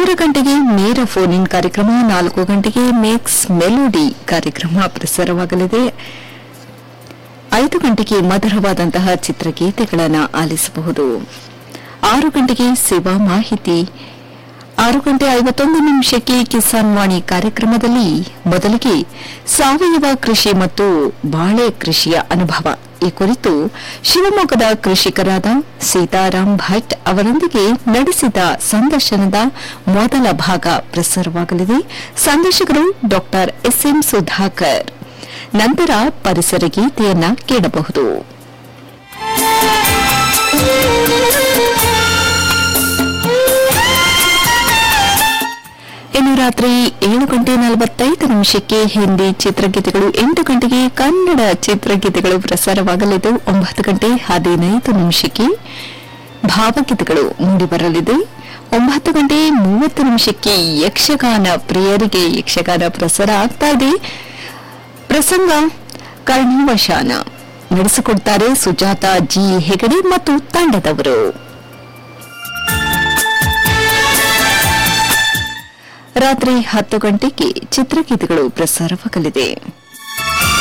ಮೂರು ಗಂಟೆಗೆ ನೇರ ಫೋನ್ ಇನ್ ಕಾರ್ಯಕ್ರಮ ನಾಲ್ಕು ಗಂಟೆಗೆ ಮೇಕ್ಸ್ ಮೆಲೋಡಿ ಕಾರ್ಯಕ್ರಮ ಪ್ರಸಾರವಾಗಲಿದೆ ಐದು ಗಂಟೆಗೆ ಮಧುರವಾದಂತಹ ಚಿತ್ರಗೀತೆಗಳನ್ನು ಆಲಿಸಬಹುದು ಆರು ಗಂಟೆಗೆ ಸೇವಾ ಮಾಹಿತಿ ಆರು ಗಂಟೆ ಐವತ್ತೊಂದು ನಿಮಿಷಕ್ಕೆ ಕಿಸಾನ್ ವಾಣಿ ಕಾರ್ಯಕ್ರಮದಲ್ಲಿ ಮೊದಲಿಗೆ ಸಾವಯವ ಕೃಷಿ ಮತ್ತು ಬಾಳೆ ಕೃಷಿಯ ಅನುಭವ ಈ ಕುರಿತು ಶಿವಮೊಗ್ಗದ ಕೃಷಿಕರಾದ ಸೀತಾರಾಮ್ ಭಟ್ ಅವರೊಂದಿಗೆ ನಡೆಸಿದ ಸಂದರ್ಶನದ ಮೊದಲ ಭಾಗ ಪ್ರಸಾರವಾಗಲಿದೆ ಸಂದರ್ಶಕರು ಡಾ ಎಸ್ಎಂ ಸುಧಾಕರ್ ನಂತರ ಪರಿಸರ ಗೀತೆಯನ್ನ ಕೇಳಬಹುದು ಇನ್ನು ರಾತ್ರಿ ಏಳು ಗಂಟೆ ನಲವತ್ತೈದು ನಿಮಿಷಕ್ಕೆ ಹಿಂದಿ ಚಿತ್ರಗೀತೆಗಳು ಎಂಟು ಗಂಟೆಗೆ ಕನ್ನಡ ಚಿತ್ರಗೀತೆಗಳು ಪ್ರಸಾರವಾಗಲಿದ್ದು ಒಂಬತ್ತು ಗಂಟೆ ಹದಿನೈದು ನಿಮಿಷಕ್ಕೆ ಭಾವಗೀತೆಗಳು ಮೂಡಿಬರಲಿದೆ ಒಂಬತ್ತು ಗಂಟೆ ಮೂವತ್ತು ನಿಮಿಷಕ್ಕೆ ಯಕ್ಷಗಾನ ಪ್ರಿಯರಿಗೆ ಯಕ್ಷಗಾನ ಪ್ರಸಾರ ಆಗ್ತಾ ಇದೆ ಪ್ರಸಂಗ ಕರ್ಣವಶಾನ ನಡೆಸಿಕೊಡ್ತಾರೆ ಸುಜಾತ ಜಿ ಹೆಗಡೆ ಮತ್ತು ತಂಡದವರು ರಾತ್ರಿ ಹತ್ತು ಗಂಟೆಗೆ ಚಿತ್ರಗೀತೆಗಳು ಪ್ರಸಾರವಾಗಲಿದೆ